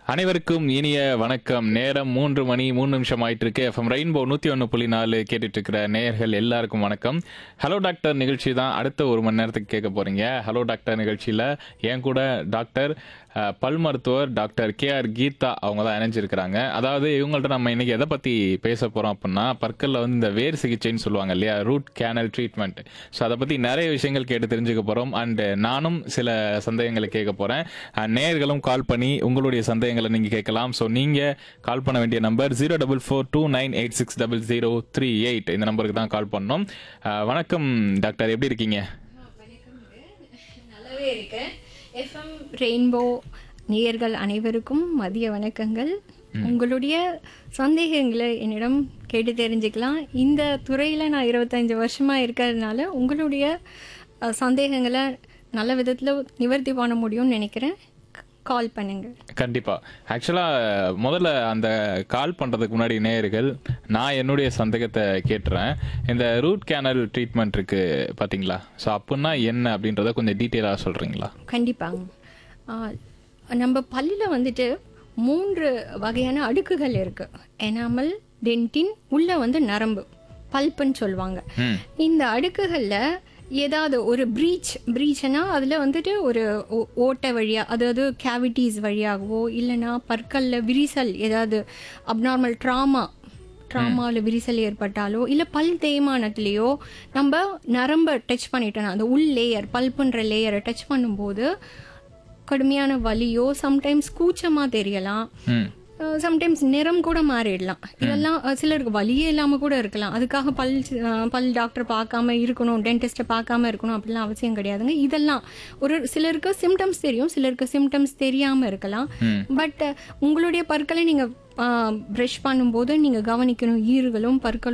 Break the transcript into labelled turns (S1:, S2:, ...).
S1: அனைவருக்கும் இனிய வணக்கம் நேரம் மூன்று மணி மூணு நிமிஷம் ஆயிட்டு இருக்கு எஃப்எம் ரெயின்போ நூத்தி ஒன்று புள்ளி நாலு கேட்டுட்டு இருக்கிற நேயர்கள் எல்லாருக்கும் வணக்கம் ஹலோ டாக்டர் நிகழ்ச்சி தான் அடுத்த ஒரு மணி நேரத்துக்கு கேட்க போறீங்க ஹலோ டாக்டர் நிகழ்ச்சியில என் கூட டாக்டர் அஹ், பல் மருத்துவர் டாக்டர் கே ஆர் கீதா அவங்க தான் இணைஞ்சிருக்கிறாங்க அதாவது இவங்கள்ட்ட நம்ம இன்னைக்கு எதை பத்தி பேச போறோம் அப்படின்னா பற்கல்ல வந்து இந்த வேர் சிகிச்சைன்னு சொல்லுவாங்க இல்லையா ரூட் கேனல் ட்ரீட்மெண்ட் ஸோ அதை பத்தி நிறைய விஷயங்கள் கேட்டு தெரிஞ்சுக்க போறோம் அண்ட் நானும் சில சந்தேகங்களை கேட்க போறேன் அஹ், நேயர்களும் கால் பண்ணி உங்களுடைய சந்தேகங்களை நீங்க கேட்கலாம் ஸோ நீங்க கால் பண்ண வேண்டிய number zero double four two nine eight six double zero three eight இந்த நம்பருக்கு தான் கால் பண்ணோம் அஹ், வணக்கம் டாக்டர் எப்படி இருக்கீங்க
S2: நல்லாவே இருக்கேன் எஃப்எம் ரெயின்போ நேயர்கள் அனைவருக்கும் மதிய வணக்கங்கள் உங்களுடைய சந்தேகங்களை என்னிடம் கேட்டு தெரிஞ்சுக்கலாம் இந்த துறையில் நான் இருபத்தஞ்சு வருஷமாக இருக்கிறதுனால உங்களுடைய அஹ், சந்தேகங்களை நல்ல விதத்தில் நிவர்த்தி பண்ண முடியும்னு நினைக்கிறேன் கால் பண்ணுங்க
S1: கண்டிப்பா ஆக்சுவலா முதல்ல அந்த கால் பண்றதுக்கு முன்னாடி நேயர்கள் நான் என்னுடைய சந்தேகத்தை கேட்டுறேன் இந்த ரூட் கேனல் ட்ரீட்மெண்ட் இருக்கு பாத்தீங்களா ஸோ அப்படின்னா என்ன அப்படின்றத கொஞ்சம் டீட்டெயிலாக சொல்றீங்களா
S2: கண்டிப்பாங்க ஆ, நம்ம பல்லில் வந்துட்டு மூன்று வகையான அடுக்குகள் இருக்கு எனாமல் டென்டின் உள்ள வந்து நரம்பு பல்ப்புன்னு சொல்லுவாங்க
S1: ம்
S2: இந்த அடுக்குகளில் ஏதாவது ஒரு ப்ரீச் ப்ரீச்னா அதில் வந்துட்டு ஒரு ஓ- ஓட்டை வழியாக அதாவது கேவிட்டிஸ் வழியாகவோ இல்லைன்னா பற்களில் விரிசல் ஏதாவது அப்நார்மல் ட்ராமா ட்ராமாவில் விரிசல் ஏற்பட்டாலோ இல்லை பல் தேய்மானத்துலேயோ நம்ம நரம்பை டச் பண்ணிட்டோம்னா அந்த உள் லேயர் பல்ப்புன்ற லேயரை டச் பண்ணும்போது கடுமையான வலியோ சம்டைம்ஸ் கூச்சமாக தெரியலாம்
S1: ம்
S2: சம்டைம்ஸ் நிறம் கூட மாறிடலாம் இதெல்லாம் அஹ், சிலருக்கு வலியே இல்லாமல் கூட இருக்கலாம் அதுக்காக பல் அஹ், பல் டாக்டர் பார்க்காம இருக்கணும் டென்டிஸ்ட்டை பார்க்காம இருக்கணும் அப்படிலாம் அவசியம் கிடையாதுங்க இதெல்லாம் ஒரு சிலருக்கு சிம்டம்ஸ் தெரியும் சிலருக்கு சிம்டம்ஸ் தெரியாமல் இருக்கலாம்
S1: ம்.
S2: பட் உங்களுடைய பற்களை நீங்கள் ப்ரஷ் பண்ணும்போது நீங்கள் கவனிக்கணும் ஈறுகளும் பற்களும்